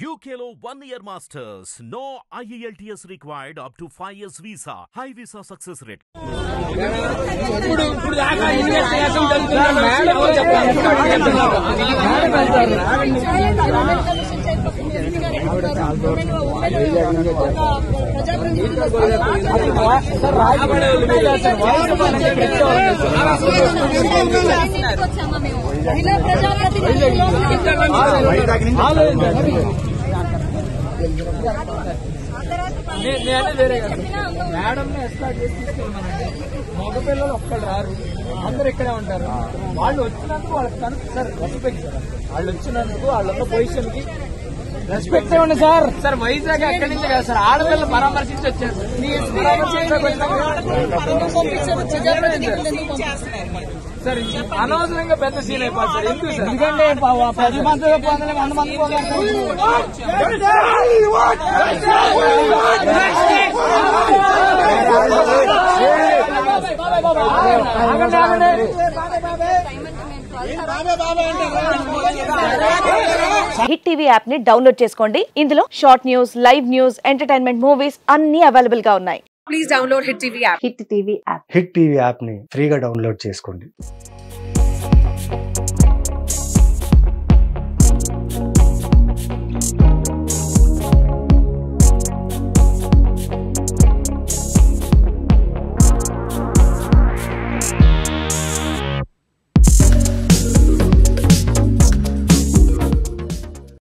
UKLO one year masters. No IELTS required up to 5 years visa. High visa success rate. ఇప్పుడు ఇప్పుడు దాకా investigation జరుగుతుంది ఎవరు చెప్పాలి రాబడే వాళ్ళు మీరు అసలు వాయిస్ మనకి వచ్చామా మేము మహిళా ప్రజాప్రతినిధులు నే- నేను వేరే కాదు మేడం ఎస్కాట్ చేసి తీసుకెళ్ళమనండి మగపిల్లలు ఒక్కళ్ళు రారు అందరు ఇక్కడే ఉంటారు వాళ్ళు వచ్చినందుకు వాళ్ళకి కనుక సార్ రెస్పెక్ట్ సార్ వాళ్ళు వచ్చినందుకు వాళ్ళన్న పొజిషన్ కి రెస్పెక్ట్ ఇవ్వండి సార్ సార్ వైజాగ్ ఎక్కడి నుంచి కాదు సార్ ఆడపిల్లలు పరామర్శించి వచ్చారు మీరు పరామర్శించడానికి సార్ ఇది అనవసరంగా పెద్ద సీన్ అయిపోతుంది సార్ ఎందుకు సార్ ఎందుకంటే పది మంది వంద మంది హిట్ టీవీ యాప్ ని డౌన్లోడ్ చేసుకోండి ఇందులో short news live news entertainment movies అన్ని అవైలబుల్ గా ఉన్నాయి please download Hit TV app. Hit TV app Hit TV యాప్ని ఫ్రీగా డౌన్లోడ్ చేసుకోండి